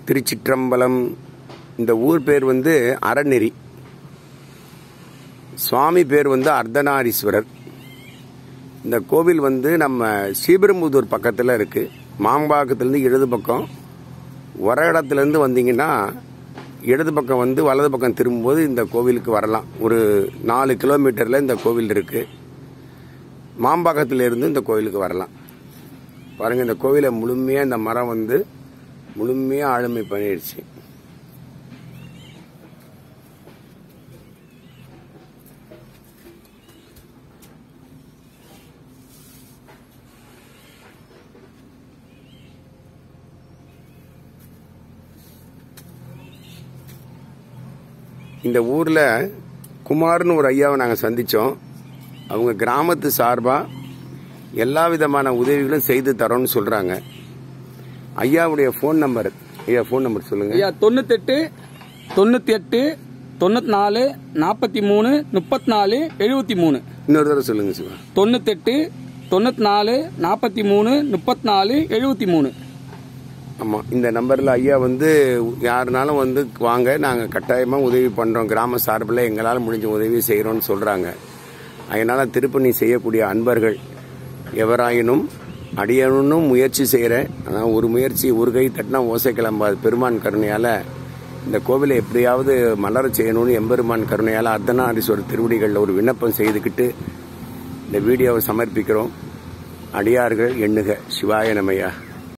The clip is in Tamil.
திருச்சிற்றம்பலம் இந்த ஊர் பேர் வந்து அறநெறி சுவாமி பேர் வந்து அர்த்தநாரீஸ்வரர் இந்த கோவில் வந்து நம்ம ஸ்ரீபெரும்புதூர் பக்கத்தில் இருக்கு மாம்பாக்கத்துலேருந்து இடது பக்கம் வர இடத்துலேருந்து வந்தீங்கன்னா இடது பக்கம் வந்து வலது பக்கம் திரும்பும்போது இந்த கோவிலுக்கு வரலாம் ஒரு நாலு கிலோமீட்டரில் இந்த கோவில் இருக்கு மாம்பாக்கத்துல இருந்து இந்த கோவிலுக்கு வரலாம் பாருங்க இந்த கோவிலை முழுமையாக இந்த மரம் வந்து முழுமையாக ஆளுமை பண்ணிடுச்சு இந்த ஊரில் குமார்னு ஒரு ஐயாவை நாங்கள் சந்தித்தோம் அவங்க கிராமத்து சார்பாக எல்லா விதமான உதவிகளும் செய்து தரோன்னு சொல்கிறாங்க ஐயாவுடைய ஃபோன் நம்பர் ஐயா ஃபோன் நம்பர் சொல்லுங்கள் ஐயா தொண்ணூத்தெட்டு தொண்ணூத்தி எட்டு தொண்ணூத்தி நாலு நாற்பத்தி மூணு முப்பத்தி நாலு எழுபத்தி மூணு இன்னொரு தடவை சொல்லுங்கள் சிவா தொண்ணூத்தெட்டு தொண்ணூத்தி நாலு நாற்பத்தி மூணு முப்பத்தி நாலு எழுபத்தி மூணு ஆமாம் இந்த நம்பரில் ஐயா வந்து யாருனாலும் வந்து வாங்க நாங்கள் கட்டாயமாக உதவி பண்ணுறோம் கிராம சார்பில் எங்களால் முடிஞ்ச உதவி செய்கிறோன்னு சொல்கிறாங்க அதனால் திருப்பணி செய்யக்கூடிய அன்பர்கள் எவராயினும் அடியனும் முயற்சி செய்கிறேன் ஆனால் ஒரு முயற்சி ஒரு கை தட்டினா ஓசை கிளம்பாது பெருமான் கருணையால் இந்த கோவிலை எப்படியாவது மலர செய்யணும்னு எம்பெருமான் கருணையால் அர்த்தநாரீஸ்வரர் திருவடிகளில் ஒரு விண்ணப்பம் செய்துக்கிட்டு இந்த வீடியோவை சமர்ப்பிக்கிறோம் அடியார்கள் எண்ணுக சிவாய நமையா